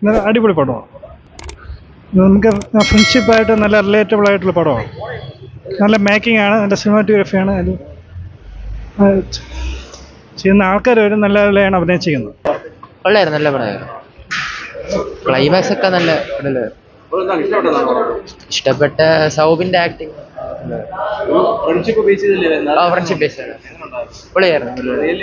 നല്ല അടിപൊളി പടമാണ് നമുക്ക് ഫ്രണ്ട്ഷിപ്പായിട്ട് നല്ല റിലേറ്റബിൾ ആയിട്ടുള്ള പടമാണ് നല്ല മേക്കിംഗ് ആണ് നല്ല സിനിമാറ്റോഗ്രഫിയാണ് അത് ആ, ചെയ്യുന്ന ആൾക്കാർ വരും നല്ല നിലയാണ് അഭിനയിച്ചിരിക്കുന്നത് കൊള്ളായിരുന്നു നല്ല പടമായിരുന്നു ക്ലൈമാക്സ് ഒക്കെ നല്ല ഇടല് ഇഷ്ടപ്പെട്ട സൗബിന്റെ ആക്ടിങ് ഫ്രണ്ട്ഷിപ്പ് ബേസ് ചെയ്തല്ലേ ആ ഫ്രണ്ട്ഷിപ്പ് ബേസ് പൊളിയായിരുന്നു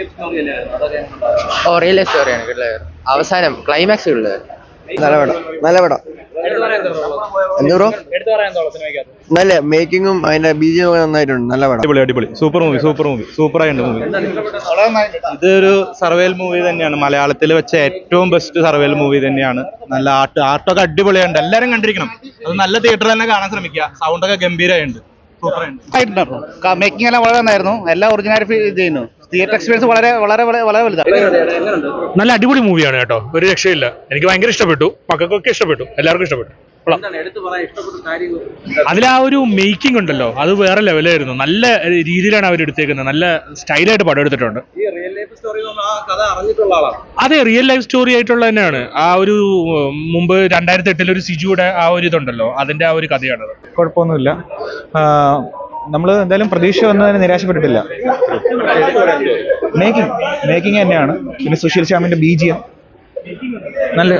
ഓ റിയൽ സ്റ്റോറിയാണ് കിട്ടില്ലായിരുന്നു അവസാനം ക്ലൈമാക്സ് ഉള്ളതായിരുന്നു നല്ല പടം നല്ല പടം എന്താ ബ്രോ നല്ല മേക്കിങ്ങും അതിന്റെ ബീജിയും ഒക്കെ നന്നായിട്ടുണ്ട് നല്ല പടം അടിപൊളി അടിപൊളി super movie super movie super ആയിട്ട് മൂവി ഇതൊരു സർവേൽ മൂവി തന്നെയാണ് മലയാളത്തിൽ വെച്ച ഏറ്റവും ബെസ്റ്റ് സർവേൽ മൂവി തന്നെയാണ് നല്ല ആർട്ട് ആർട്ടൊക്കെ അടിപൊളിയുണ്ട് എല്ലാവരും കണ്ടിരിക്കണം അത് നല്ല തിയേറ്ററിൽ തന്നെ കാണാൻ ശ്രമിക്കുക സൗണ്ടൊക്കെ ഗംഭീരമായിട്ടുണ്ട് സൂപ്പർ ആയിട്ട് ആയിട്ടുണ്ടായിരുന്നു മേക്കിംഗ് എല്ലാം വളരെ നന്നായിരുന്നു എല്ലാം ഒറിജിനാലിറ്റി ചെയ്യുന്നു തിയേറ്റർ എക്സ്പീരിയൻസ് വളരെ വളരെ വളരെ വളരെ വലുതാണ് നല്ല അടിപൊളി മൂവിയാണ് കേട്ടോ ഒരു രക്ഷയില്ല എനിക്ക് ഭയങ്കര ഇഷ്ടപ്പെട്ടു മക്കൾക്കൊക്കെ ഇഷ്ടപ്പെട്ടു എല്ലാവർക്കും ഇഷ്ടപ്പെട്ടു കൊള്ളാം. അതിൽ ആ ഒരു മേക്കിംഗ് ഉണ്ടല്ലോ അത് വേറെ ലെവലായിരുന്നു നല്ല രീതിയിലാണ് അവർ എടുത്തേക്കുന്നത് നല്ല സ്റ്റൈലായിട്ട് പടം എടുത്തിട്ടുണ്ട് ഈ റിയൽ ലൈഫ് സ്റ്റോറി ആ കഥ അറിഞ്ഞിട്ടുള്ള ആളാണ് അതെ റിയൽ ലൈഫ് സ്റ്റോറി ആയിട്ടുള്ള തന്നെയാണ് ആ ഒരു ഉം, മുമ്പ് രണ്ടായിരത്തി എട്ടിൽ ഒരു സിജുയുടെ ആ ഒരു ഇതുണ്ടല്ലോ അതിന്റെ ആ ഒരു കഥയാണത് കുഴപ്പമൊന്നുമില്ല നമ്മൾ എന്തായാലും പ്രതീക്ഷ വന്നതിന് നിരാശപ്പെട്ടിട്ടില്ല മേക്കിംഗ് മേക്കിംഗ് തന്നെയാണ് പിന്നെ സുശീൽ ശ്യാമിന്റെ ബീജിയം നല്ല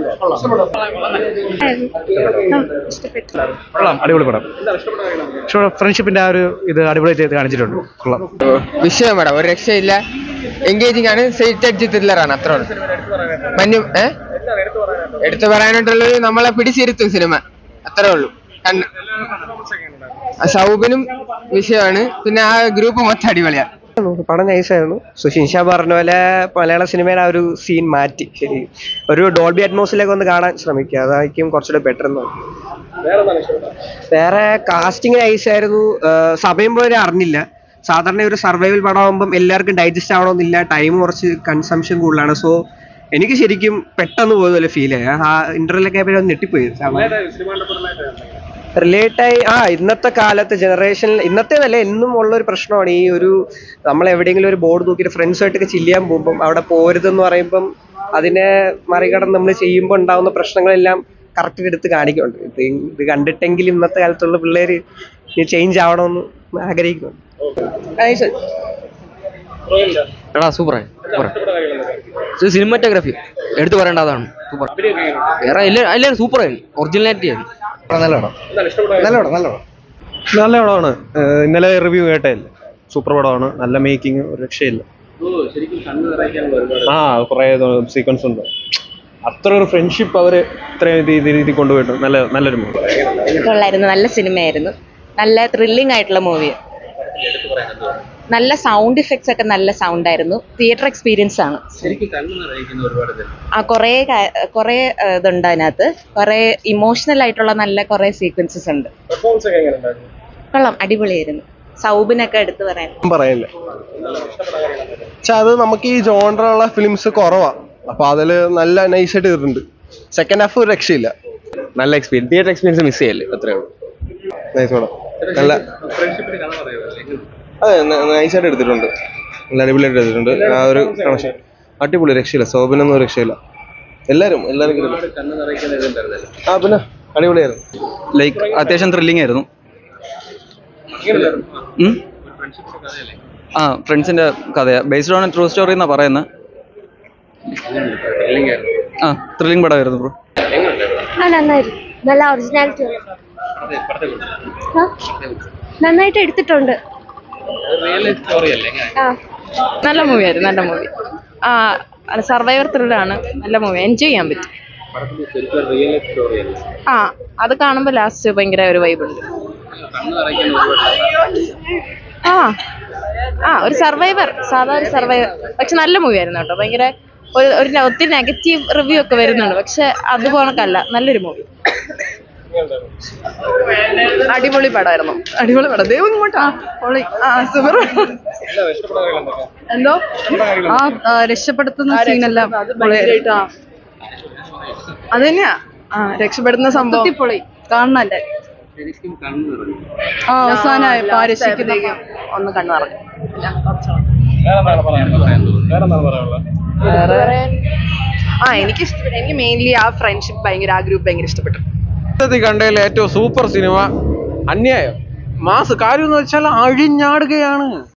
കൊള്ളാം അടിപൊളി പടം ഫ്രണ്ട്ഷിപ്പിന്റെ ആ ഒരു ഇത് അടിപൊളി ചെയ്ത് കാണിച്ചിട്ടുണ്ട് കൊള്ളാം വിഷയം പടം ഒരു രക്ഷയില്ല എൻഗേജിങ് ആണ് സൈറ്റ് അടിച്ച് ത്രില്ലറാണ് അത്ര മഞ്ഞു ഏ എടുത്തു പറയാനായിട്ടുള്ളത് നമ്മളെ പിടിച്ചിരുത്തും സിനിമ അത്രേ ഉള്ളൂ കണ്ട് ആ സൗബിനും വിഷയമാണ് പിന്നെ ആ ഗ്രൂപ്പ് മൊത്തം അടിപൊളിയാണ് പടം നൈസായിരുന്നു സുഷിൻ ഷാ പറഞ്ഞ പോലെ മലയാള സിനിമയുടെ ആ ഒരു സീൻ മാറ്റി ശരി ഒരു ഡോൾബി അറ്റ്മോസിലേക്ക് ഒന്ന് കാണാൻ ശ്രമിക്കുക അതായിരിക്കും കുറച്ചുകൂടെ ബെറ്റർ എന്ന് തോന്നുന്നു. വേറെ കാസ്റ്റിംഗ് നൈസായിരുന്നു സമയം പോലെ അറിഞ്ഞില്ല സാധാരണ ഒരു സർവൈവൽ പടമാകുമ്പം എല്ലാവർക്കും ഡൈജസ്റ്റ് ആവണമെന്നില്ല ടൈം കുറച്ച് കൺസംഷൻ കൂടുതലാണ് സോ എനിക്ക് ശരിക്കും പെട്ടെന്ന് പോയതുപോലെ ഫീൽ ആയി ആ ഇന്റർവെല്ലൊക്കെ ആയപ്പോഴും ഒന്ന് ഞെട്ടിപ്പോയി റിലേറ്റ് ആയി ആ ഇന്നത്തെ കാലത്ത് ജനറേഷനിൽ ഇന്നത്തേതല്ല എന്നും ഉള്ള ഒരു പ്രശ്നമാണ് ഈ ഒരു നമ്മൾ എവിടെയെങ്കിലും ഒരു ബോർഡ് നോക്കിയിട്ട് ഫ്രണ്ട്സുമായിട്ടൊക്കെ ചില്ല് ചെയ്യാൻ പോകുമ്പം അവിടെ പോരുതെന്ന് പറയുമ്പം അതിനെ മറികടന്ന് നമ്മൾ ചെയ്യുമ്പോൾ ഉണ്ടാവുന്ന പ്രശ്നങ്ങളെല്ലാം കറക്റ്റ് എടുത്ത് കാണിക്കുന്നുണ്ട് ഇത് ഇത് കണ്ടിട്ടെങ്കിലും ഇന്നത്തെ കാലത്തുള്ള പിള്ളേർ ചേഞ്ച് ആവണമെന്ന് ആഗ്രഹിക്കുന്നുണ്ട് എടാ സൂപ്പറായി സൂപ്പർ സിനിമാറ്റോഗ്രാഫി എടുത്തു പറയേണ്ടതാണ് സൂപ്പർ വേറെ എല്ലാവരും സൂപ്പറായി ഒറിജിനാലിറ്റി ആയി നല്ല പടം നല്ല പടം നല്ല പടം നല്ല പടമാണ് ഇന്നലെ റിവ്യൂ കേട്ടല്ലേ സൂപ്പർ പടമാണ് നല്ല മേക്കിംഗ് ഒരു രക്ഷയില്ല ശരിക്കും കണ്ണ് നിറയ്ക്കാനുള്ള ഒരുപാട് ആ കുറേ സീക്വൻസ് ഉണ്ട് അത്ര ഒരു ഫ്രണ്ട്ഷിപ്പ് അവര് ഇത്രയും രീതി രീതി കൊണ്ടുപോയിട്ട് നല്ല നല്ലൊരു മൂവി കൊള്ളായിരുന്നു നല്ല സിനിമയായിരുന്നു നല്ല ത്രില്ലിംഗ് ആയിട്ടുള്ള മൂവി നല്ല സൗണ്ട് ഇഫക്ട്സ് ഒക്കെ നല്ല സൗണ്ട് ആയിരുന്നു തിയേറ്റർ എക്സ്പീരിയൻസ് ആണ് ശരിക്കും കണ്ണ് നിറയിക്കുന്ന ഒരുപാട് ഇത് ആ കുറേ കാ- കുറേ ആ, ഇതുണ്ട് അതിനകത്ത് കുറേ ഇമോഷണൽ ആയിട്ടുള്ള നല്ല കുറേ സീക്വൻസസ് ഉണ്ട് പെർഫോമൻസ് ഒക്കെ എങ്ങനെ ഉണ്ടായിരുന്നു കൊള്ളാം അടിപൊളിയായിരുന്നു സൗബിനൊക്കെ എടുത്തു പറയാൻ പറയില്ല പക്ഷെ അത് നമുക്ക് ഈ ജോണ്ടറുള്ള ഫിലിംസ് കുറവാ അപ്പൊ അതില് നല്ല നൈസായിട്ട് ചെയ്തിട്ടുണ്ട് സെക്കൻഡ് ഹാഫ് ഒരു രക്ഷയില്ല നല്ല എക്സ്പീരിയൻസ് തിയേറ്റർ എക്സ്പീരിയൻസ് മിസ് ചെയ്യല്ലേ അത്രേ ഉള്ളൂ നൈസ് പടം നല്ല ഫ്രണ്ട്ഷിപ്പിന്റെ കഥ പറയുമല്ലേ എങ്ങനെ അതെ നൈസായിട്ട് എടുത്തിട്ടുണ്ട് നല്ല അടിപൊളിയായിട്ട് എടുത്തിട്ടുണ്ട് ആ ഒരു കണക്ഷൻ അടിപൊളി രക്ഷയില്ല സോബിനൊന്നും ഒരു രക്ഷയില്ല എല്ലാരും എല്ലാരും കിട്ടും കണ്ണ് നിറയ്ക്കുന്ന ഇതുണ്ടായിരുന്നല്ലേ ആ പിന്നെ അടിപൊളിയായിരുന്നു ലൈക്ക് അത്യാവശ്യം ത്രില്ലിംഗ് ആയിരുന്നു ഉം? ആ ഫ്രണ്ട്സിന്റെ കഥയാ ബേസ്ഡ് ഓൺ ട്രൂ സ്റ്റോറി എന്നാ പറയുന്നത് ആ ത്രില്ലിംഗ് പടമായിരുന്നു ബ്രോ ആ നന്നായിരുന്നു നല്ല ഒറിജിനാലിറ്റി നന്നായിട്ട് എടുത്തിട്ടുണ്ട് റിയൽ ലൈഫ് സ്റ്റോറി അല്ലേ എങ്ങനെ ആ നല്ല മൂവിയായിരുന്നു നല്ല മൂവി ആ സർവൈവർ ത്രില്ലാണ് നല്ല മൂവി എൻജോയ് ചെയ്യാൻ പറ്റും പടത്തിൽ ശരിക്കും റിയൽ ലൈഫ് സ്റ്റോറി അല്ലേ ആ അത് കാണുമ്പോൾ ലാസ്റ്റ് ഭയങ്കര ഒരു വൈബ് ഉണ്ട് കണ്ണ് നിറയ്ക്കുന്ന ഒരുപാട് ആ ആ ഒരു സർവൈവർ സാധാ ഒരു സർവൈവർ പക്ഷെ നല്ല മൂവി ആയിരുന്നു കേട്ടോ ഭയങ്കര ഒരു ഒരു ന- ഒത്തിരി നെഗറ്റീവ് റിവ്യൂ ഒക്കെ വരുന്നുണ്ട് പക്ഷെ അതുപോലൊക്കല്ല നല്ലൊരു മൂവി അടിപൊളി പടമായിരുന്നു അടിപൊളി പടം ദൈവം ഇങ്ങോട്ടാ പൊളി ആ സൂപ്പർ എന്തോ ആ ആ, രക്ഷപ്പെടുത്തുന്ന സീനെല്ലാം പൊളിയായിരുന്നു. അത് തന്നെയാ ആ രക്ഷപ്പെടുന്ന സംഭവം പൊളി കാണണല്ലേ ശരിക്കും കണ്ണ് നിറഞ്ഞു ആ അവസാനമായി പാരശിക്കുന്നേക്കും ഒന്ന് കണ്ണു നിറഞ്ഞു വേറെ എന്താണ് പറയാനുള്ളത് വേറെ എന്താണ് പറയാനുള്ളത് വേറെ ആ എനിക്ക് ഇഷ്ടപ്പെട്ടു എനിക്ക് മെയിൻലി ആ ഫ്രണ്ട്ഷിപ്പ് ഭയങ്കര ആ ഗ്രൂപ്പ് ഭയങ്കര ഇഷ്ടപ്പെട്ടു കണ്ടതിൽ ഏറ്റവും സൂപ്പർ സിനിമ അന്യായം മാസ് കാര്യം എന്ന് വെച്ചാൽ അഴിഞ്ഞാടുകയാണ്